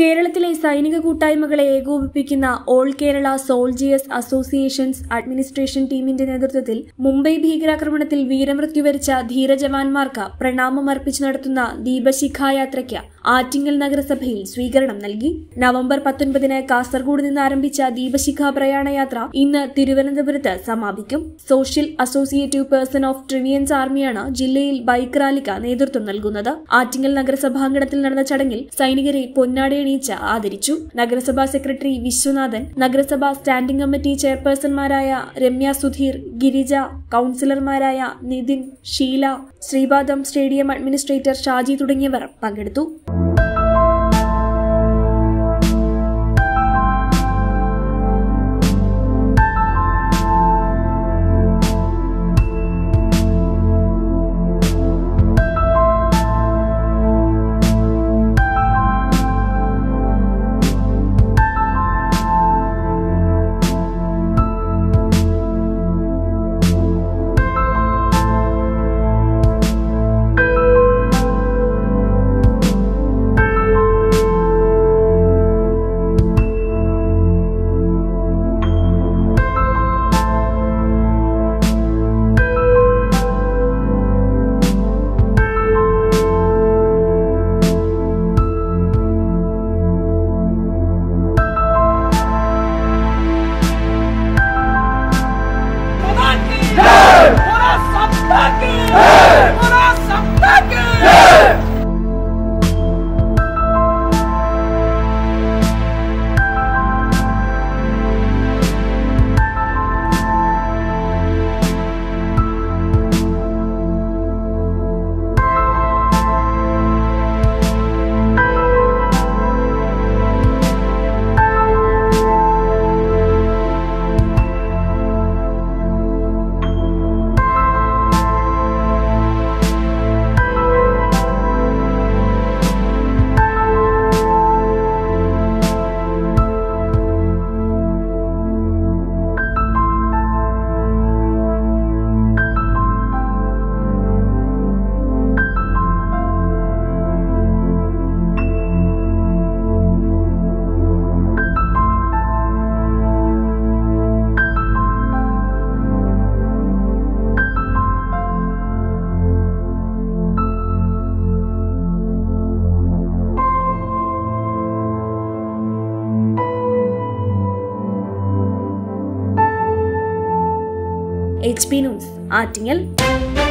കേരളത്തിലെ സൈനിക കൂട്ടായ്മകളെ ഏകോപിപ്പിക്കുന്ന all Kerala soldiers associations administration ടീമിന്റെ നേതൃത്വത്തിൽ മുംബൈ ഭീകരാക്രമണത്തിൽ വീരമൃത്യു വരിച്ച ധീരജവാന്മാർക്ക് പ്രണാമം അർപ്പിച്ചു നടത്തുന്ന ദീപശിഖായാത്രയ്ക്ക് ആറ്റിങ്ങൽ നഗരസഭയിൽ സ്വീകരണം നൽകി നവംബർ പത്തൊൻപതിന് കാസർഗോഡ് നിന്ന് ആരംഭിച്ച ദീപശിഖ പ്രയാണയാത്ര ഇന്ന് തിരുവനന്തപുരത്ത് സമാപിക്കും സോഷ്യൽ അസോസിയേറ്റീവ് പേഴ്സൺ ഓഫ് ട്രിവിയൻസ് ആർമിയാണ് ജില്ലയിൽ ബൈക്ക് റാലിക്ക് നേതൃത്വം നൽകുന്നത് ആറ്റിങ്ങൽ നഗരസഭാംഗണത്തിൽ നടന്ന ചടങ്ങിൽ സൈനികരെ പൊന്നാടയണിയിച്ച് ആദരിച്ചു നഗരസഭാ സെക്രട്ടറി വിശ്വനാഥൻ നഗരസഭാ സ്റ്റാൻഡിംഗ് കമ്മിറ്റി ചെയർപേഴ്സൺമാരായ രമ്യ സുധീർ ഗിരിജ കൌൺസിലർമാരായ നിതിൻ ഷീല ശ്രീപാദം സ്റ്റേഡിയം അഡ്മിനിസ്ട്രേറ്റർ ഷാജി തുടങ്ങിയവർ പങ്കെടുത്തു पूरा सप्ताह की पूरा सप्ताह की എച്ച് പി ന്യൂസ് ആറ്റിങ്ങൽ